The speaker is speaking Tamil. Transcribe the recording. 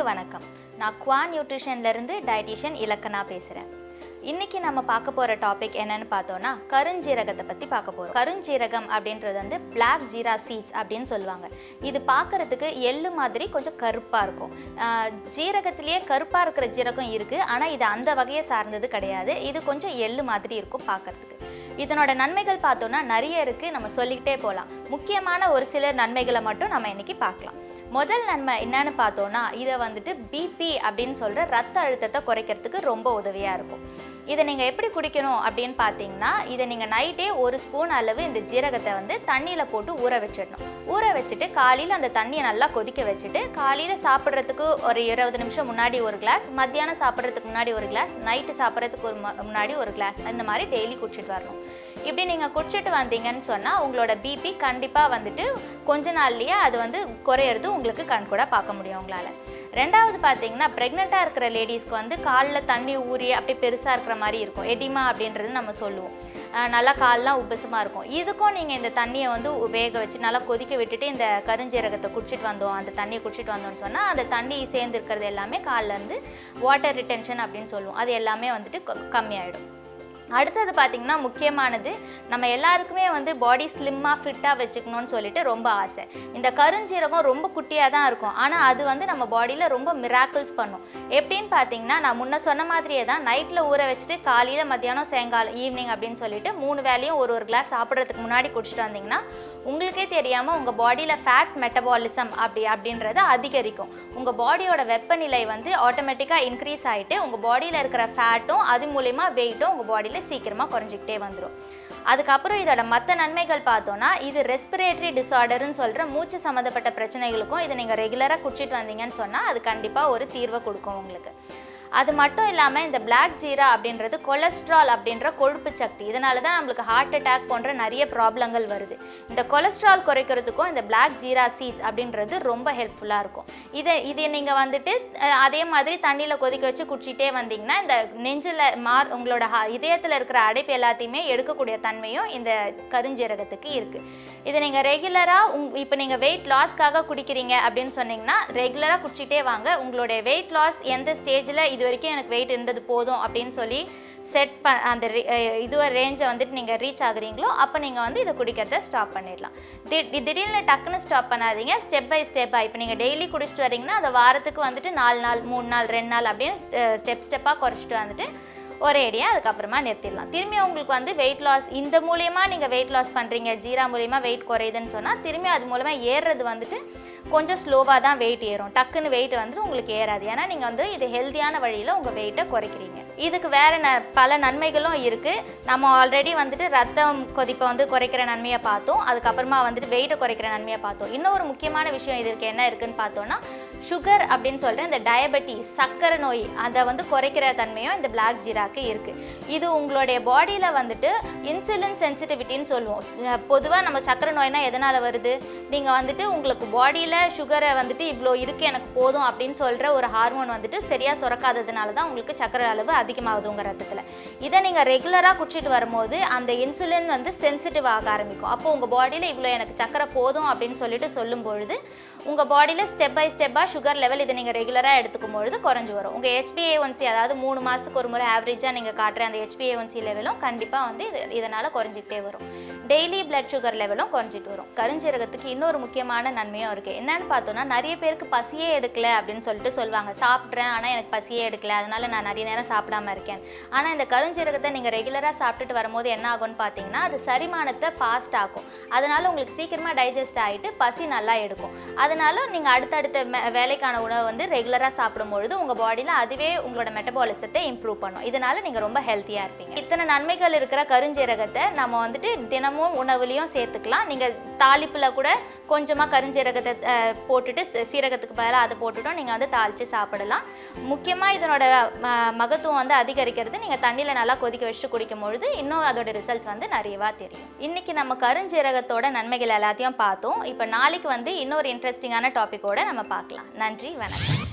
வணக்கம் நான் குவா நியூட்ரிஷன்லேருந்து டயட்டிஷியன் இலக்கணா பேசுகிறேன் இன்னைக்கு நம்ம பார்க்க போகிற டாபிக் என்னன்னு பார்த்தோன்னா கருஞ்சீரகத்தை பற்றி பார்க்க போகிறோம் கருஞ்சீரகம் அப்படின்றது வந்து Black ஜீரா சீட்ஸ் அப்படின்னு சொல்லுவாங்க இது பார்க்கறதுக்கு எள்ளு மாதிரி கொஞ்சம் கருப்பாக இருக்கும் ஆஹ் ஜீரகத்திலேயே கருப்பாக இருக்கிற ஜீரகம் இருக்குது ஆனால் இது அந்த வகையை சார்ந்தது கிடையாது இது கொஞ்சம் எள்ளு மாதிரி இருக்கும் பார்க்கறதுக்கு இதனோட நன்மைகள் பார்த்தோன்னா நிறைய இருக்குது நம்ம சொல்லிக்கிட்டே போகலாம் முக்கியமான ஒரு சில நன்மைகளை மட்டும் நம்ம இன்னைக்கு பார்க்கலாம் முதல் நன்மை என்னன்னு பார்த்தோன்னா இதை வந்துட்டு பிபி அப்படின்னு சொல்கிற ரத்த அழுத்தத்தை குறைக்கிறதுக்கு ரொம்ப உதவியாக இருக்கும் இதை நீங்கள் எப்படி குடிக்கணும் அப்படின்னு பார்த்தீங்கன்னா இதை நீங்கள் நைட்டே ஒரு ஸ்பூன் அளவு இந்த ஜீரகத்தை வந்து தண்ணியில் போட்டு ஊற வச்சிடணும் ஊற வச்சுட்டு காலையில் அந்த தண்ணியை நல்லா கொதிக்க வச்சுட்டு காலையில் சாப்பிட்றதுக்கு ஒரு இருபது நிமிஷம் முன்னாடி ஒரு கிளாஸ் மத்தியானம் சாப்பிட்றதுக்கு முன்னாடி ஒரு கிளாஸ் நைட்டு சாப்பிட்றதுக்கு ஒரு ம- முன்னாடி ஒரு கிளாஸ் இந்த மாதிரி டெய்லி குடிச்சிட்டு வரணும் இப்படி நீங்கள் குடிச்சிட்டு வந்தீங்கன்னு சொன்னால் உங்களோட பிபி கண்டிப்பாக வந்துட்டு கொஞ்ச நாள்லயே அது வந்து குறையிறது உங்களுக்கு கண் கூட பார்க்க முடியும் உங்களால் ரெண்டாவது பார்த்தீங்கன்னா ப்ரெக்னெண்ட்டாக இருக்கிற லேடிஸ்க்கு வந்து காலில் தண்ணி ஊறி அப்படியே பெருசாக இருக்கிற மாதிரி இருக்கும் எடிமா அப்படின்றது நம்ம சொல்லுவோம் அஹ் நல்லா கால்லாம் உப்பசமாக இருக்கும் இதுக்கும் நீங்கள் இந்த தண்ணியை வந்து உ- வேக வச்சு நல்லா கொதிக்க விட்டுட்டு இந்த கருஞ்சீரகத்தை குடிச்சிட்டு வந்தோம் அந்த தண்ணியை குடிச்சிட்டு வந்தோம்னு சொன்னால் அந்த தண்ணி சேர்ந்து இருக்கிறது எல்லாமே காலில் இருந்து வாட்டர் ரிட்டென்ஷன் அப்படின்னு சொல்லுவோம் அது எல்லாமே வந்துட்டு கொ- கம்மியாயிடும் அடுத்தது பார்த்திங்கன்னா முக்கியமானது நம்ம எல்லாருக்குமே வந்து பாடி ஸ்லிம்மாக ஃபிட்டாக வச்சுக்கணும்னு சொல்லிட்டு ரொம்ப ஆசை இந்த கருஞ்சீரகம் ரொம்ப குட்டியாக தான் இருக்கும் ஆனால் அது வந்து நம்ம பாடியில் ரொம்ப மிராக்கிள்ஸ் பண்ணும் எப்படின்னு பார்த்தீங்கன்னா நான் முன்ன சொன்ன மாதிரியே தான் நைட்டில் ஊற வச்சுட்டு காலையில் மத்தியானம் சாயங்காலம் ஈவினிங் அப்படின்னு சொல்லிட்டு மூணு வேளையும் ஒரு ஒரு கிளாஸ் சாப்பிட்றதுக்கு முன்னாடி குடிச்சிட்டு வந்தீங்கன்னா உங்களுக்கே தெரியாமல் உங்கள் பாடியில் ஃபேட் மெட்டபாலிசம் அப்படி அப்படின்றது அதிகரிக்கும் உங்கள் பாடியோட வெப்பநிலை வந்து ஆட்டோமேட்டிக்காக இன்க்ரீஸ் ஆகிட்டு உங்கள் பாடியில் இருக்கிற ஃபேட்டும் அது மூலயமா வெயிட்டும் உங்கள் பாடியில் சீக்கிரமாக குறைஞ்சிக்கிட்டே வந்துடும் அதுக்கப்புறம் இதோட மற்ற நன்மைகள் பார்த்தோன்னா இது ரெஸ்பிரேட்டரி டிசார்டர்னு சொல்கிற மூச்சு சம்மந்தப்பட்ட பிரச்சனைகளுக்கும் இதை நீங்கள் ரெகுலராக குடிச்சிட்டு வந்தீங்கன்னு சொன்னால் அது கண்டிப்பாக ஒரு தீர்வை கொடுக்கும் உங்களுக்கு அது மட்டும் இல்லாமல் இந்த Black ஜீரா அப்படின்றது கொலஸ்ட்ரால் அப்படின்ற கொழுப்பு சக்தி இதனால தான் நம்மளுக்கு ஹார்ட் அட்டாக் போன்ற நிறைய ப்ராப்ளங்கள் வருது இந்த கொலஸ்ட்ரால் குறைக்கிறதுக்கும் இந்த Black ஜீரா சீட்ஸ் அப்படின்றது ரொம்ப ஹெல்ப்ஃபுல்லாக இருக்கும் இதை இதை நீங்கள் வந்துட்டு அஹ், அதே மாதிரி தண்ணியில் கொதிக்க வச்சு குடிச்சிட்டே வந்தீங்கன்னா இந்த நெஞ்சில் மார் உங்களோட இதயத்தில் இருக்கிற அடைப்பு எல்லாத்தையுமே எடுக்கக்கூடிய தன்மையும் இந்த கருஞ்சீரகத்துக்கு இருக்குது இதை நீங்கள் ரெகுலராக உங் இப்போ நீங்கள் வெயிட் லாஸ்க்காக குடிக்கிறீங்க அப்படின்னு சொன்னீங்கன்னா ரெகுலராக குடிச்சிட்டே வாங்க உங்களுடைய வெயிட் லாஸ் எந்த ஸ்டேஜில் இது வரைக்கும் எனக்கு வெயிட் இருந்தது போதும் அப்படின்னு சொல்லி செட் ப அந்த re- அஹ் இதுவரை ரேஞ்சை வந்துட்டு நீங்கள் ரீச் ஆகுறீங்களோ அப்போ நீங்கள் வந்து இதை குடிக்கிறத ஸ்டாப் பண்ணிடலாம் திடீ திடீர்னு டக்குன்னு ஸ்டாப் பண்ணாதீங்க ஸ்டெப் பை ஸ்டெப்பாக இப்போ நீங்கள் டெய்லி குடிச்சிட்டு வரீங்கன்னா அதை வாரத்துக்கு வந்துட்டு நாலு நாள் மூணு நாள் ரெண்டு நாள் அப்படின்னு ஸ்டெப் ஸ்டெப்பாக குறைச்சிட்டு வந்துட்டு ஒரே அடியாக அதுக்கப்புறமா நிறுத்திடலாம் திரும்பி உங்களுக்கு வந்து வெயிட் லாஸ் இந்த மூலயமா நீங்கள் வெயிட் லாஸ் பண்ணுறீங்க ஜீரா மூலயமா வெயிட் குறையுதுன்னு சொன்னால் திரும்பி அது மூலமாக ஏறுறது வந்துட்டு கொஞ்சம் ஸ்லோவாக தான் வெயிட் ஏறும் டக்குன்னு வெயிட் வந்துட்டு உங்களுக்கு ஏறாது ஏன்னா நீங்கள் வந்து இது ஹெல்த்தியான வழியில் உங்கள் வெயிட்டை குறைக்கிறீங்க இதுக்கு வேறு ந பல நன்மைகளும் இருக்குது நம்ம ஆல்ரெடி வந்துட்டு ரத்தம் கொதிப்பை வந்து குறைக்கிற நன்மையை பார்த்தோம் அதுக்கப்புறமா வந்துட்டு வெயிட்டை குறைக்கிற நன்மையை பார்த்தோம் இன்னொரு முக்கியமான விஷயம் இதுக்கு என்ன இருக்குன்னு பார்த்தோன்னா சுகர் அப்படின்னு சொல்கிற இந்த டயபெட்டிஸ் சர்க்கரை நோய் அதை வந்து குறைக்கிற தன்மையும் இந்த Black ஜீராக்கு இருக்குது இது உங்களுடைய பாடியில் வந்துட்டு இன்சுலின் சென்சிட்டிவிட்டின்னு சொல்லுவோம் பொதுவாக நம்ம சர்க்கரை நோய்னா எதனால் வருது நீங்கள் வந்துட்டு உங்களுக்கு பாடியில் சுகரை வந்துட்டு இவ்வளோ இருக்குது எனக்கு போதும் அப்படின்னு சொல்கிற ஒரு ஹார்மோன் வந்துட்டு சரியாக சுரக்காததுனால தான் உங்களுக்கு சர்க்கரை அளவு அதிகமாகுது உங்கள் ரத்தத்தில் இதை நீங்கள் ரெகுலராக குடிச்சிட்டு வரும்போது அந்த இன்சுலின் வந்து சென்சிட்டிவ் ஆக ஆரம்பிக்கும் அப்போ உங்கள் பாடியில் இவ்வளோ எனக்கு சர்க்கரை போதும் அப்படின்னு சொல்லிட்டு சொல்லும் பொழுது உங்கள் பாடியில் ஸ்டெப் பை ஸ்டெப்பாக சுகர் லெவல் இதை நீங்கள் ரெகுலராக எடுத்துக்கும் பொழுது குறைஞ்சு வரும் உங்கள் HbA1c அதாவது மூணு மாதத்துக்கு ஒரு முறை ஆவரேஜாக நீங்கள் காட்டுற அந்த HbA1c லெவலும் கண்டிப்பாக வந்து இது இதனால் குறைஞ்சிக்கிட்டே வரும் டெய்லி பிளட் சுகர் லெவலும் குறைஞ்சிட்டு வரும் கருஞ்சீரகத்துக்கு இன்னொரு முக்கியமான நன்மையும் இருக்குது என்னன்னு பார்த்தோன்னா நிறைய பேருக்கு பசியே எடுக்கல அப்படின்னு சொல்லிட்டு சொல்லுவாங்க சாப்பிட்றேன் ஆனால் எனக்கு பசியே எடுக்கல அதனால நான் நிறைய நேரம் சாப்பிடாம இருக்கேன் ஆனால் இந்த கருஞ்சீரகத்தை நீங்கள் ரெகுலராக சாப்பிட்டுட்டு வரும்போது என்ன ஆகும்னு பார்த்தீங்கன்னா அது செரிமானத்தை ஃபாஸ்ட் ஆக்கும் அதனால உங்களுக்கு சீக்கிரமாக டைஜஸ்ட் ஆகிட்டு பசி நல்லா எடுக்கும் அதனால நீங்கள் அடுத்தடுத்த மே- வேலைக்கான உணவை வந்து ரெகுலராக சாப்பிடும் பொழுது உங்கள் பாடியில் அதுவே உங்களோட மெட்டபாலிசத்தை இம்ப்ரூவ் பண்ணும் இதனால நீங்கள் ரொம்ப ஹெல்த்தியாக இருப்பீங்க இத்தனை நன்மைகள் இருக்கிற கருஞ்சீரகத்தை நம்ம வந்துட்டு தினமும் உணவுலையும் சேர்த்துக்கலாம் நீங்கள் தாளிப்பில் கூட கொஞ்சமாக கருஞ்சீரகத்தை அஹ், போட்டுட்டு சீ- சீரகத்துக்கு பதிலாக அதை போட்டுட்டும் நீங்கள் வந்து தாளித்து சாப்பிடலாம் முக்கியமாக இதனோட ம- மகத்துவம் வந்து அதிகரிக்கிறது நீங்கள் தண்ணியில் நல்லா கொதிக்க வச்சுட்டு குடிக்கும் பொழுது இன்னும் அதோட ரிசல்ட்ஸ் வந்து நிறையவா தெரியும் இன்னைக்கு நம்ம கருஞ்சீரகத்தோட நன்மைகள் எல்லாத்தையும் பார்த்தோம் இப்போ நாளைக்கு வந்து இன்னொரு இன்ட்ரெஸ்டிங்கான டாப்பிக்கோட நம்ம பார்க்கலாம் நன்றி வணக்கம்